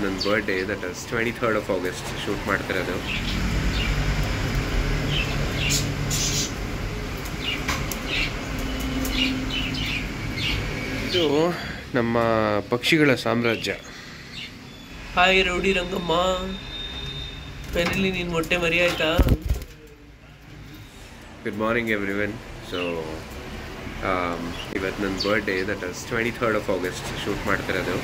ನನ್ನ birthday that is twenty third of August shoot ಮಾಡ್ತಿರೋದು ಇದು ನಮ್ಮ ಪಕ್ಷಿಗಳ ಸಾಮ್ರಾಜ್ಯ ಹಾಯ್ ರೌಡಿ ರಂಗಮ್ಮ ಫೈನಲಿ ನೀನು ಮೊಟ್ಟೆ ಮರಿ ಆಯ್ತಾ good morning every one so ಇವತ್ತು ನನ್ನ birthday that is twenty third of August shoot ಮಾಡ್ತಿರೋದು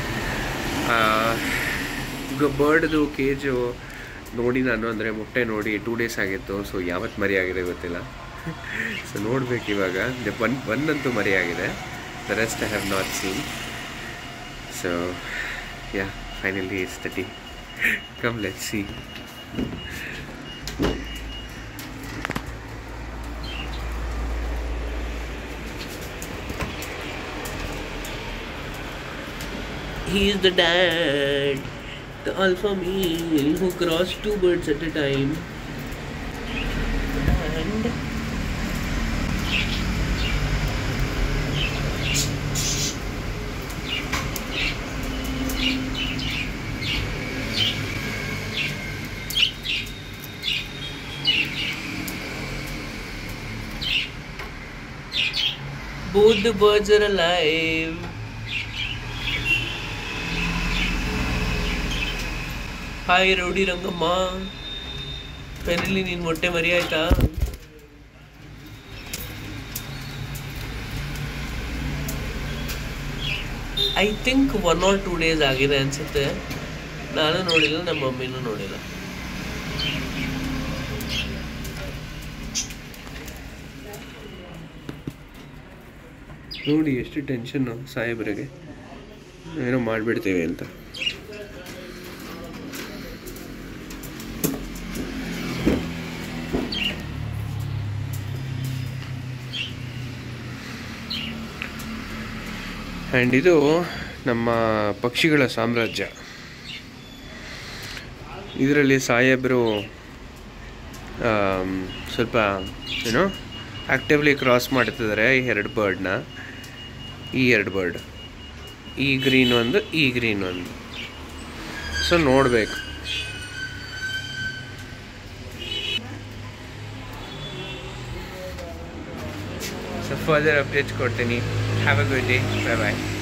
ಈಗ ಬರ್ಡ್ದು ಕೇಜು ನೋಡಿ ನಾನು ಅಂದರೆ ಮೊಟ್ಟೆ ನೋಡಿ ಟೂ ಡೇಸ್ ಆಗಿತ್ತು ಸೊ ಯಾವತ್ತು ಮರಿ ಆಗಿದೆ ಗೊತ್ತಿಲ್ಲ ಸೊ ನೋಡ್ಬೇಕು ಇವಾಗ ಒನ್ ಒನ್ ಅಂತೂ ಮರಿ ಆಗಿದೆ the rest I have not seen so yeah finally is thirty come let see He is the dad, the alpha male who crossed two birds at a time. And both the birds are alive. Hi rowdy Rangamma finally ನೀನು ಮೊಟ್ಟೆ ಮರಿ ಆಯ್ತಾ I think one or two days ಆಗಿದೆ ಅನ್ಸುತ್ತೆ ನಾನು ನೋಡಿಲ್ಲ ನಮ್ಮ ಮಮ್ಮಿನೂ ನೋಡಿಲ್ಲ ನೋಡಿ ಎಷ್ಟು ಟೆನ್ಷನ್ನು ಸಾಹೇಬ್ರಿಗೆ ಏನೋ ಮಾಡಿಬಿಡ್ತೀವಿ ಅಂತ ಆ್ಯಂಡ್ ಇದು ನಮ್ಮ ಪಕ್ಷಿಗಳ ಸಾಮ್ರಾಜ್ಯ ಇದರಲ್ಲಿ ಸಾಹೇಬರು ಆಮ್, ಸ್ವಲ್ಪ ಏನೋ ಆ್ಯಕ್ಟಿವ್ಲಿ ಕ್ರಾಸ್ ಮಾಡ್ತಿದ್ದಾರೆ ಈ ಎರಡು ಬರ್ಡ್ನ ಈ ಎರಡು ಬರ್ಡ್ ಈ ಗ್ರೀನ್ ಒಂದು ಈ ಗ್ರೀನ್ ಒಂದು ಸೊ ನೋಡಬೇಕು ಸೊ ಫರ್ದರ್ ಅಪ್ಡೇಟ್ಸ್ ಕೊಡ್ತೀನಿ have a good day bye bye